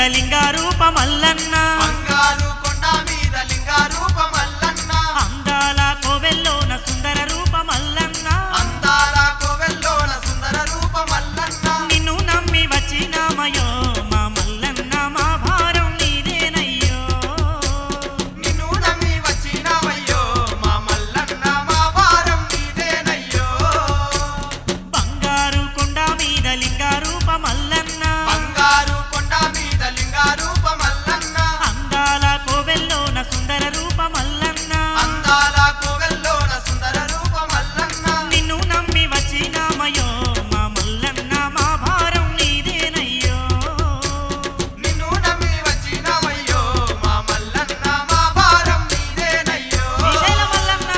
లింగ రూప మల్లన్న బంగారు కొండ మీద లింగ రూప మల్లన్న అందాల కోవెల్లోన సుందర రూప మల్లన్న అందాల కోవెల్లోన సుందర రూప మల్లన్న నిన్ను నమ్మి వచ్చినామయో మా మల్లన్న మా భారం నీదేనయ్యో నిన్ను నమ్మి వచ్చినవయ్యో మా మల్లన్న మా భారం నీదేనయ్యో బంగారు కొండ మీద లింగ రూప మల్లన్న బంగారు కొండ మీద లింగ రూప మల్లన్న అందాల కోవెల్లోన సుందర రూప మల్లన్న అందాల కోవెల్లోన సుందర రూప మల్లన్న నిన్ను నమ్మి వచ్చినామయో మా మల్లన్న మా భారం నీదేనయ్యో నిన్ను నమ్మి వచ్చినవయ్యో మా మల్లన్న మా భారం నీదేనయ్యో శ్రీశైల మల్లన్న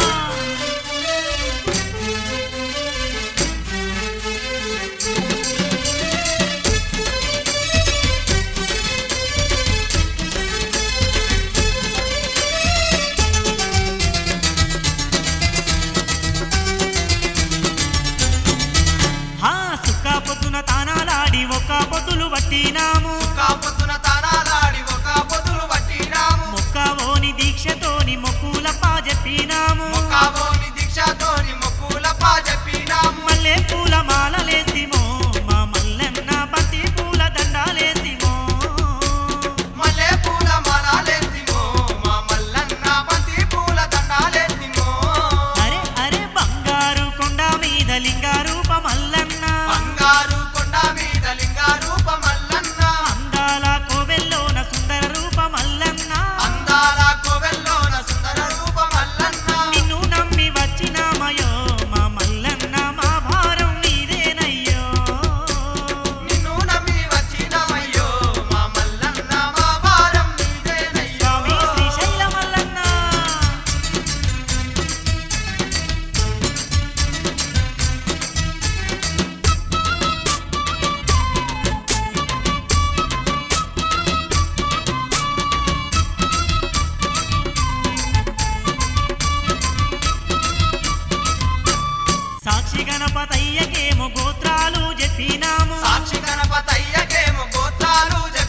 హా సుక్క పొద్దున తానాలాడి ఒక పొద్దులు పట్టినాము కాపుతున్న తానాలాడి ఒక పొదులు పట్టినాము మొక్కవోని దీక్షతోని మొక్కుల చెప్పినాము మొక్కబోని దీక్షతోని మొక్కుల పా చెప్పినాము మల్లె పూల మాలలేసిమో మా మల్లన్న బంతి పూల దండాలేసిమో మల్లె పూల మాలాలెత్తిమో మా మల్లన్న బంతి పూల దండాలెత్తిమో అరే అరే బంగారు కొండ మీద లింగ రూప మల్లన్న బంగారు కొండ మీద లింగ రూప మల్లన్న అందాల కోవెల్లోన సుందర రూప మల్లన్న అందాల కోవెల్లోన సుందర రూప మల్లన్న నిన్ను నమ్మి వచ్చినామయో మా మల్లన్న మా భారం నీదేనయ్యో నిన్ను నమ్మి వచ్చినవయ్యో మా మల్లన్న మా భారం నీదేనయ్యో స్వామి శ్రీశైల మల్లన్న సాక్షి గణపతయ్యకేమో గోత్రాలు చెప్పినాము సాక్షి గణపతయ్యకేమో గోత్రాలు